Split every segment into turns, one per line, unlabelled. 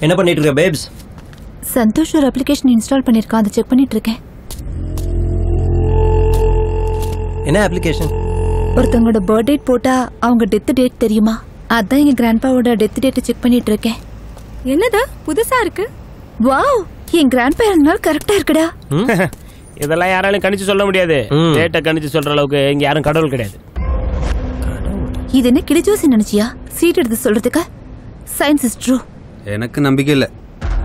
என்ன பண்ணிட்டு இருக்க பேப்ஸ்
சந்தோஷ் ஒரு அப்ளிகேஷன் இன்ஸ்டால் பண்ணிருக்கான் அதை செக் பண்ணிட்டு இருக்கேன்
என்ன அப்ளிகேஷன்
ஒருத்தவங்களோட பர்த் டேட் போட்டா அவங்க டெத் டேட் தெரியுமா அதான் எங்க கிராண்ட்பாவோட டெத் டேட்டை செக் பண்ணிட்டு இருக்கேன்
என்னது புதுசா இருக்கு
வாவ் என் கிராண்ட்பா இறந்தனால கரெக்டா இருக்குடா
இதெல்லாம் யாராலையும் கணிச்சு சொல்ல முடியாது
ம்.
டேட்டை கணிச்சு சொல்ற அளவுக்கு இங்க யாரும் கடவுள் கிடையாது
இது என்ன கிளிஜோசி நினைச்சியா சீட் எடுத்து சொல்றதுக்கு சயின்ஸ் இஸ் ட்ரூ
எனக்கு நம்பிக்கை இல்லை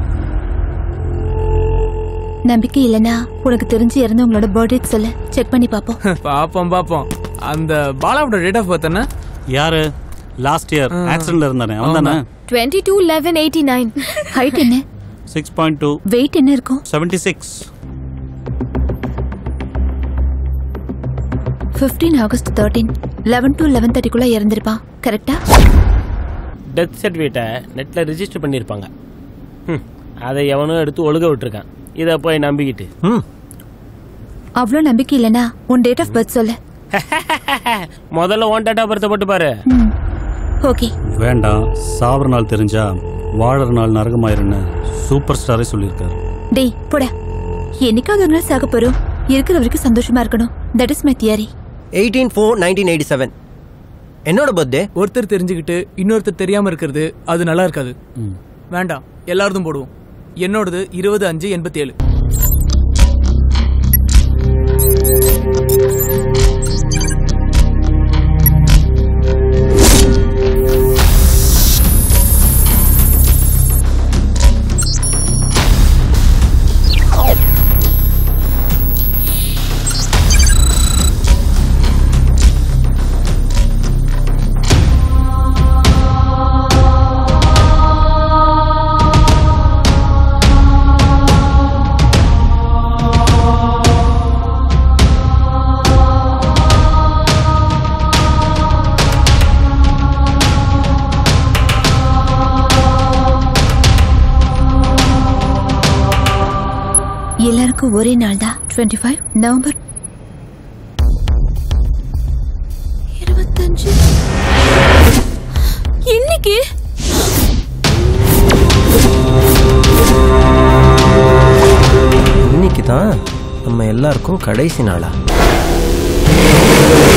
நம்பிக்கை இல்லனா உனக்கு தெரிஞ்சு இறந்தவங்களோட பர்த் டேட் சொல்லு செக் பண்ணி பாப்போம்
பாப்போம் பாப்போம் அந்த பாலாவோட டேட் ஆஃப் பர்த் என்ன
யாரு லாஸ்ட் இயர் ஆக்சிடென்ட்ல இருந்தானே அவன் தானே
twenty two eleven eighty nine
height என்ன
சிக்ஸ் பாயிண்ட் டூ
வெயிட் என்ன இருக்கும்
seventy six
15 August thirteen eleven to eleven தேர்ட்டிக்குள்ள இறந்திருப்பான் கரெக்டா
டெத் சர்டிஃபிகேட்டை நெட்ல ரிஜிஸ்டர் பண்ணியிருப்பாங்க ஹம், அதை எவனோ எடுத்து ஒழுக விட்டுருக்கான் இதை போய் நம்பிக்கிட்டு
ம்
அவ்வளோ நம்பிக்கை இல்லனா உன் டேட் ஆஃப் பர்த் சொல்லு
முதல்ல ஒன் டேட்டா பர்த்தை போட்டு பாரு
ம் ஓகே
வேண்டாம் சாவர நாள் தெரிஞ்சா வாழற நாள் நரகமாயிருன்னு சூப்பர் ஸ்டாரே சொல்லியிருக்காரு
டேய் போடா என்னைக்காவது ஒரு நாள் சாக போறோம் இருக்கிற வரைக்கும் சந்தோஷமா இருக்கணும் that is my theory
eighteen four nineteen eighty seven என்னோட பர்த்டே
ஒருத்தர் தெரிஞ்சுக்கிட்டு இன்னொருத்தர் தெரியாம இருக்கிறது அது நல்லா இருக்காது வேண்டாம் எல்லாரதும் போடுவோம் என்னோடது இருபது அஞ்சு எண்பத்தி ஏழு
எல்லாருக்கும் ஒரே நாள் தான் டுவெண்ட்டி ஃபைவ் நவம்பர் இருபத்தஞ்சு
இன்னைக்கு
இன்னைக்கு தான் நம்ம எல்லாருக்கும் கடைசி நாளா